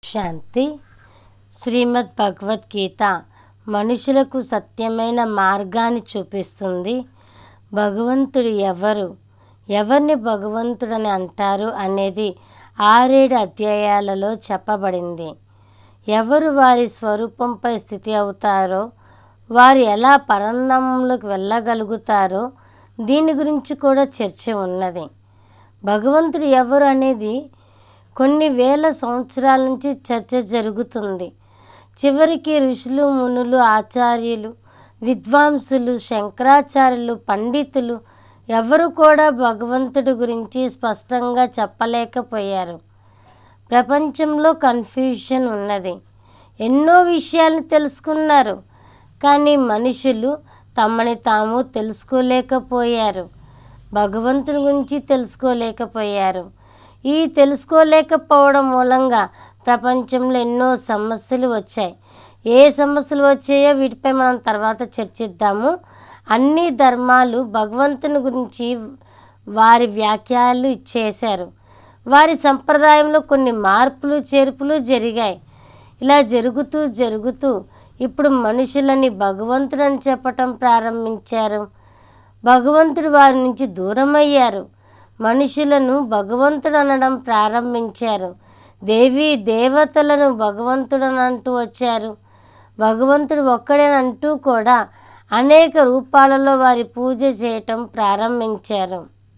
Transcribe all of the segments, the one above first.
శాంతి శ్రీమద్ భగవద్గీత మనుషులకు సత్యమైన మార్గాన్ని చూపిస్తుంది భగవంతుడు ఎవరు ఎవరిని భగవంతుడని అంటారు అనేది ఆరేడు అధ్యాయాలలో చెప్పబడింది ఎవరు వారి స్వరూపంపై స్థితి అవుతారో వారు ఎలా పరంధామంలోకి వెళ్ళగలుగుతారో దీని గురించి కూడా చర్చ ఉన్నది భగవంతుడు ఎవరు అనేది కొన్ని వేల సంవత్సరాల నుంచి చర్చ జరుగుతుంది చివరికి ఋషులు మునులు ఆచార్యులు విద్వాంసులు శంకరాచార్యులు పండితులు ఎవరు కూడా భగవంతుడి గురించి స్పష్టంగా చెప్పలేకపోయారు ప్రపంచంలో కన్ఫ్యూషన్ ఉన్నది ఎన్నో విషయాలను తెలుసుకున్నారు కానీ మనుషులు తమని తాము తెలుసుకోలేకపోయారు భగవంతుని గురించి తెలుసుకోలేకపోయారు ఈ తెలుసుకోలేకపోవడం మూలంగా ప్రపంచంలో ఎన్నో సమస్యలు వచ్చాయి ఏ సమస్యలు వచ్చాయో వీటిపై మనం తర్వాత చర్చిద్దాము అన్ని ధర్మాలు భగవంతుని గురించి వారి వ్యాఖ్యలు ఇచ్చేశారు వారి సంప్రదాయంలో కొన్ని మార్పులు చేర్పులు జరిగాయి ఇలా జరుగుతూ జరుగుతూ ఇప్పుడు మనుషులని భగవంతుడని చెప్పటం ప్రారంభించారు భగవంతుడు వారి నుంచి దూరమయ్యారు మనుషులను భగవంతుడు అనడం ప్రారంభించారు దేవి దేవతలను భగవంతుడని అంటూ వచ్చారు భగవంతుడు ఒక్కడేనంటూ కూడా అనేక రూపాలలో వారి పూజ చేయటం ప్రారంభించారు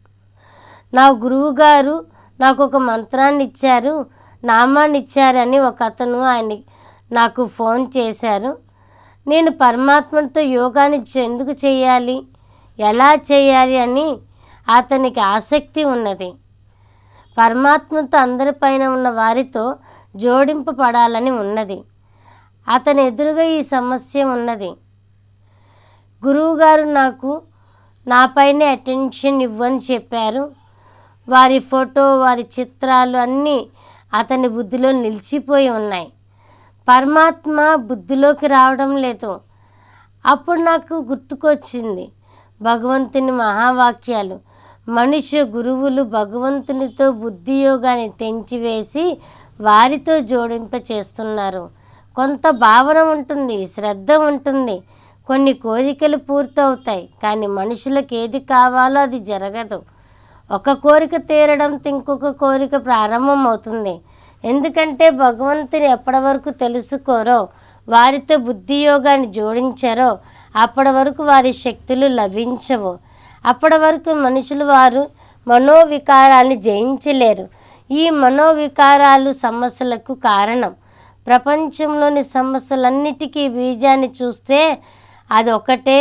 నా గురువుగారు నాకు ఒక మంత్రాన్ని ఇచ్చారు నామాన్ని ఇచ్చారని ఒక అతను ఆయన నాకు ఫోన్ చేశారు నేను పరమాత్మతో యోగాని ఎందుకు చేయాలి ఎలా చేయాలి అని అతనికి ఆసక్తి ఉన్నది పరమాత్మతో అందరిపైన ఉన్న వారితో జోడింపబడాలని ఉన్నది అతని ఎదురుగా ఈ సమస్య ఉన్నది గురువుగారు నాకు నాపైనే అటెన్షన్ ఇవ్వని చెప్పారు వారి ఫోటో వారి చిత్రాలు అన్నీ అతని బుద్ధిలో నిలిచిపోయి ఉన్నాయి పరమాత్మ బుద్ధిలోకి రావడం లేదు అప్పుడు నాకు గుర్తుకొచ్చింది భగవంతుని మహావాక్యాలు మనుష్య గురువులు భగవంతునితో బుద్ధి యోగాన్ని తెంచివేసి వారితో జోడింప చేస్తున్నారు కొంత భావన ఉంటుంది శ్రద్ధ ఉంటుంది కొన్ని కోరికలు పూర్తవుతాయి కానీ మనుషులకు ఏది కావాలో అది జరగదు ఒక కోరిక తీరడంతో ఇంకొక కోరిక ప్రారంభమవుతుంది ఎందుకంటే భగవంతుని ఎప్పటి వరకు తెలుసుకోరో వారితో బుద్ధి యోగాన్ని జోడించారో అప్పటి వరకు వారి శక్తులు లభించవు అప్పటి వరకు మనుషులు వారు మనోవికారాన్ని జయించలేరు ఈ మనోవికారాలు సమస్యలకు కారణం ప్రపంచంలోని సమస్యలన్నిటికీ బీజాన్ని చూస్తే అది ఒకటే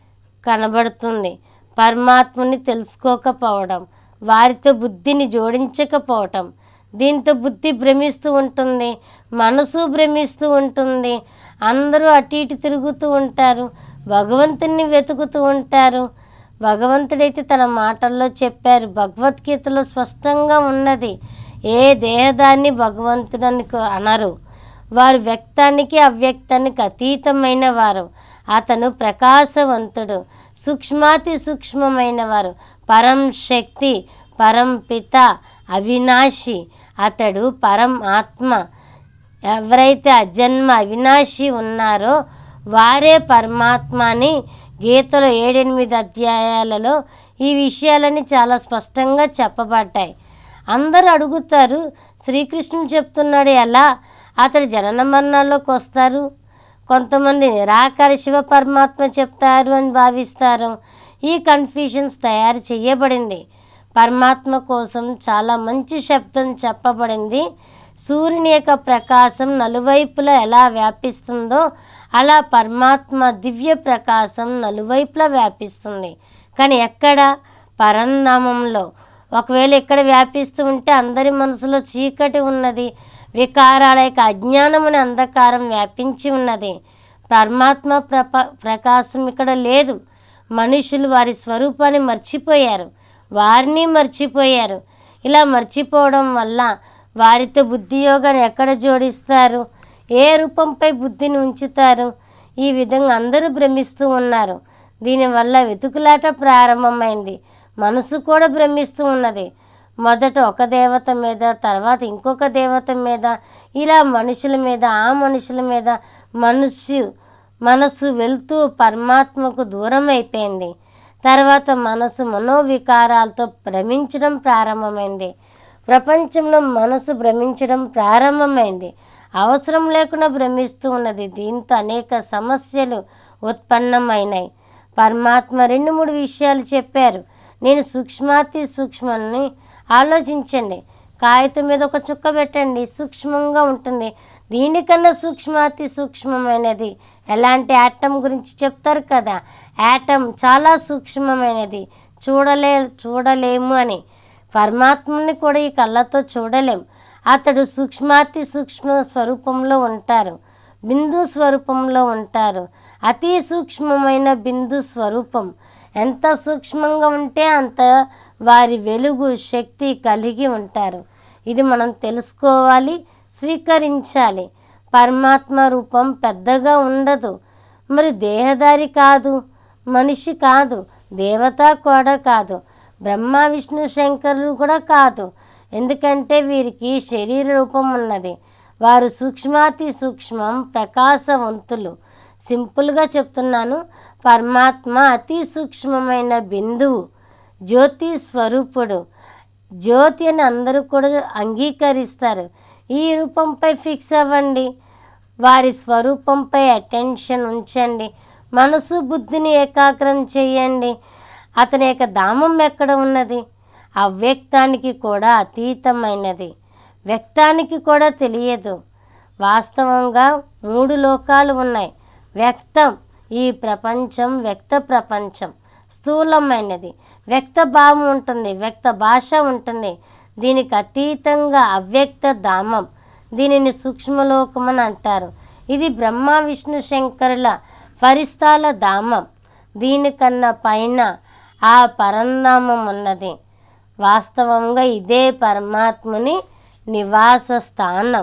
కనబడుతుంది పరమాత్మని తెలుసుకోకపోవడం వారితో బుద్ధిని జోడించకపోవటం దీంతో బుద్ధి భ్రమిస్తూ ఉంటుంది మనసు భ్రమిస్తూ ఉంటుంది అందరూ అటు ఇటు తిరుగుతూ ఉంటారు భగవంతుని వెతుకుతూ ఉంటారు భగవంతుడైతే తన మాటల్లో చెప్పారు భగవద్గీతలో స్పష్టంగా ఉన్నది ఏ దేహదాన్ని భగవంతుడని అనరు వారు వ్యక్తానికి అవ్యక్తానికి అతీతమైన వారు అతను ప్రకాశవంతుడు సూక్ష్మాతి సూక్ష్మమైన వారు పరం శక్తి పరం పిత అవినాశి అతడు పరం ఆత్మ ఎవరైతే అజన్మ అవినాశి ఉన్నారో వారే పరమాత్మ అని గీతలో ఏడెనిమిది అధ్యాయాలలో ఈ విషయాలని చాలా స్పష్టంగా చెప్పబడ్డాయి అందరూ అడుగుతారు శ్రీకృష్ణుడు చెప్తున్నాడు ఎలా అతడు జనన మరణాల్లోకి వస్తారు కొంతమంది నిరాకార శివ పరమాత్మ చెప్తారు అని భావిస్తారు ఈ కన్ఫ్యూషన్స్ తయారు చేయబడింది పరమాత్మ కోసం చాలా మంచి శబ్దం చెప్పబడింది సూర్యుని యొక్క ప్రకాశం నలువైపులా ఎలా వ్యాపిస్తుందో అలా పరమాత్మ దివ్య ప్రకాశం నలువైపులా వ్యాపిస్తుంది కానీ ఎక్కడ పరంధామంలో ఒకవేళ ఇక్కడ వ్యాపిస్తూ ఉంటే అందరి మనసులో చీకటి ఉన్నది వికారాల యొక్క అజ్ఞానముని అంధకారం వ్యాపించి ఉన్నది పరమాత్మ ప్రప ప్రకాశం ఇక్కడ లేదు మనుషులు వారి స్వరూపాన్ని మర్చిపోయారు వారిని మర్చిపోయారు ఇలా మర్చిపోవడం వల్ల వారితో బుద్ధి యోగాన్ని ఎక్కడ జోడిస్తారు ఏ రూపంపై బుద్ధిని ఉంచుతారు ఈ విధంగా అందరూ భ్రమిస్తూ ఉన్నారు దీనివల్ల వెతుకులాట ప్రారంభమైంది మనసు కూడా భ్రమిస్తూ ఉన్నది మొదట ఒక దేవత మీద తర్వాత ఇంకొక దేవత మీద ఇలా మనుషుల మీద ఆ మనుషుల మీద మనసు మనసు వెళ్తూ పరమాత్మకు దూరం అయిపోయింది తర్వాత మనసు మనోవికారాలతో భ్రమించడం ప్రారంభమైంది ప్రపంచంలో మనసు భ్రమించడం ప్రారంభమైంది అవసరం లేకుండా భ్రమిస్తూ ఉన్నది దీంతో అనేక సమస్యలు ఉత్పన్నమైనాయి పరమాత్మ రెండు మూడు విషయాలు చెప్పారు నేను సూక్ష్మాతి సూక్ష్మాన్ని ఆలోచించండి కాగితం మీద ఒక చుక్క పెట్టండి సూక్ష్మంగా ఉంటుంది దీనికన్నా సూక్ష్మాతి సూక్ష్మమైనది ఎలాంటి యాటం గురించి చెప్తారు కదా యాటం చాలా సూక్ష్మమైనది చూడలే చూడలేము అని పరమాత్మని కూడా ఈ కళ్ళతో చూడలేం అతడు సూక్ష్మాతి సూక్ష్మ స్వరూపంలో ఉంటారు బిందు స్వరూపంలో ఉంటారు అతి సూక్ష్మమైన బిందు స్వరూపం ఎంత సూక్ష్మంగా ఉంటే అంత వారి వెలుగు శక్తి కలిగి ఉంటారు ఇది మనం తెలుసుకోవాలి స్వీకరించాలి పరమాత్మ రూపం పెద్దగా ఉండదు మరి దేహదారి కాదు మనిషి కాదు దేవత కూడా కాదు బ్రహ్మ విష్ణు శంకరులు కూడా కాదు ఎందుకంటే వీరికి శరీర రూపం ఉన్నది వారు సూక్ష్మాతి సూక్ష్మం ప్రకాశవంతులు సింపుల్గా చెప్తున్నాను పరమాత్మ అతి సూక్ష్మమైన బిందువు జ్యోతి స్వరూపుడు జ్యోతి అని అందరూ కూడా అంగీకరిస్తారు ఈ రూపంపై ఫిక్స్ అవ్వండి వారి స్వరూపంపై అటెన్షన్ ఉంచండి మనసు బుద్ధిని ఏకాగ్రం చేయండి అతని యొక్క ధామం ఎక్కడ ఉన్నది అవ్యక్తానికి కూడా అతీతమైనది వ్యక్తానికి కూడా తెలియదు వాస్తవంగా మూడు లోకాలు ఉన్నాయి వ్యక్తం ఈ ప్రపంచం వ్యక్త ప్రపంచం స్థూలమైనది వ్యక్త భావం ఉంటుంది వ్యక్త భాష ఉంటుంది దీనికి అతీతంగా అవ్యక్త ధామం దీనిని సూక్ష్మలోకం అని అంటారు ఇది బ్రహ్మ విష్ణు శంకరుల ఫరిస్తాల ధామం దీనికన్నా పైన ఆ పరంధామం ఉన్నది వాస్తవంగా ఇదే పరమాత్ముని నివాస స్థానం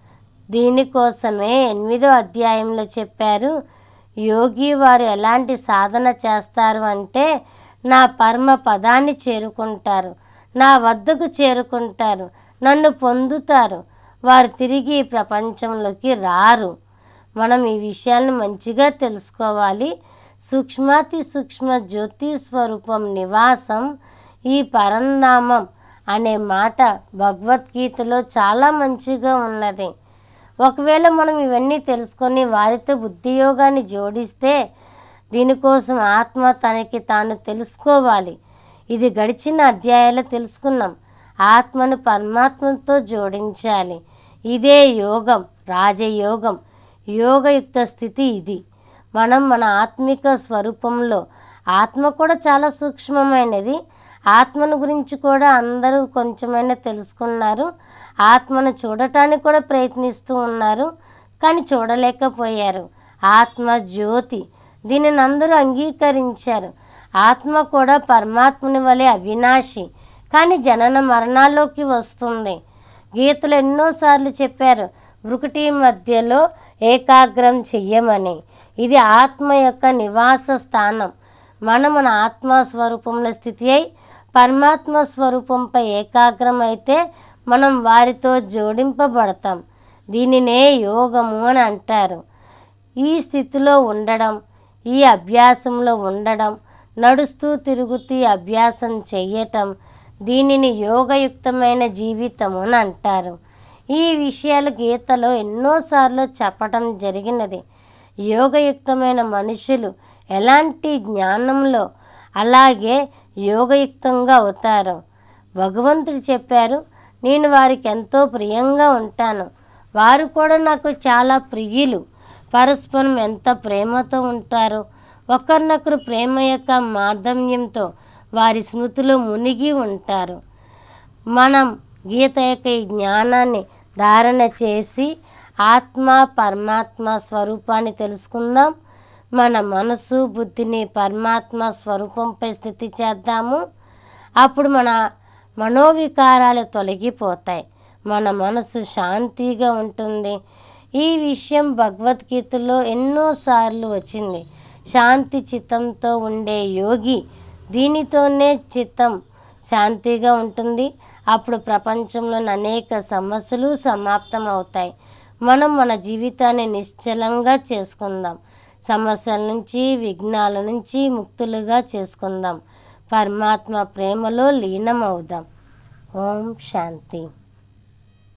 దీనికోసమే ఎనిమిదో అధ్యాయంలో చెప్పారు యోగి వారు ఎలాంటి సాధన చేస్తారు అంటే నా పరమ పదాన్ని చేరుకుంటారు నా వద్దకు చేరుకుంటారు నన్ను పొందుతారు వారు తిరిగి ఈ ప్రపంచంలోకి రారు మనం ఈ విషయాలను మంచిగా తెలుసుకోవాలి సూక్ష్మాతి సూక్ష్మ జ్యోతి స్వరూపం నివాసం ఈ పరంధామం అనే మాట భగవద్గీతలో చాలా మంచిగా ఉన్నది ఒకవేళ మనం ఇవన్నీ తెలుసుకొని వారితో బుద్ధియోగాన్ని జోడిస్తే దీనికోసం ఆత్మ తనకి తాను తెలుసుకోవాలి ఇది గడిచిన అధ్యాయాలు తెలుసుకున్నాం ఆత్మను పరమాత్మతో జోడించాలి ఇదే యోగం రాజయోగం యోగయుక్త స్థితి ఇది మనం మన ఆత్మిక స్వరూపంలో ఆత్మ కూడా చాలా సూక్ష్మమైనది ఆత్మను గురించి కూడా అందరూ కొంచెమైనా తెలుసుకున్నారు ఆత్మను చూడటానికి కూడా ప్రయత్నిస్తూ ఉన్నారు కానీ చూడలేకపోయారు ఆత్మ జ్యోతి దీనిని అందరూ అంగీకరించారు ఆత్మ కూడా పరమాత్ముని వలె అవినాశి కానీ జనన మరణాల్లోకి వస్తుంది గీతలు ఎన్నోసార్లు చెప్పారు బ్రుకుటి మధ్యలో ఏకాగ్రం చెయ్యమని ఇది ఆత్మ యొక్క నివాస స్థానం మనం మన ఆత్మ స్వరూపంలో స్థితి అయి పరమాత్మ స్వరూపంపై ఏకాగ్రం అయితే మనం వారితో జోడింపబడతాం దీనినే యోగము అని అంటారు ఈ స్థితిలో ఉండడం ఈ అభ్యాసంలో ఉండడం నడుస్తూ తిరుగుతూ ఈ అభ్యాసం చెయ్యటం దీనిని యోగయుక్తమైన జీవితం అని అంటారు ఈ విషయాలు గీతలో ఎన్నోసార్లు చెప్పడం జరిగినది యోగయుక్తమైన మనుషులు ఎలాంటి జ్ఞానంలో అలాగే యోగయుక్తంగా అవుతారు భగవంతుడు చెప్పారు నేను వారికి ఎంతో ప్రియంగా ఉంటాను వారు కూడా నాకు చాలా ప్రియులు పరస్పరం ఎంత ప్రేమతో ఉంటారు ఒకరినొకరు ప్రేమ యొక్క మాధమ్యంతో వారి స్మృతిలో మునిగి ఉంటారు మనం గీత యొక్క ఈ జ్ఞానాన్ని ధారణ చేసి ఆత్మ పరమాత్మ స్వరూపాన్ని తెలుసుకుందాం మన మనసు బుద్ధిని పరమాత్మ స్వరూపంపై స్థితి చేద్దాము అప్పుడు మన మనోవికారాలు తొలగిపోతాయి మన మనసు శాంతిగా ఉంటుంది ఈ విషయం భగవద్గీతలో ఎన్నోసార్లు వచ్చింది శాంతి చిత్తంతో ఉండే యోగి దీనితోనే చిత్తం శాంతిగా ఉంటుంది అప్పుడు ప్రపంచంలోని అనేక సమస్యలు సమాప్తం అవుతాయి మనం మన జీవితాన్ని నిశ్చలంగా చేసుకుందాం సమస్యల నుంచి విఘ్నాల నుంచి ముక్తులుగా చేసుకుందాం పరమాత్మ ప్రేమలో లీనమవుదాం ఓం శాంతి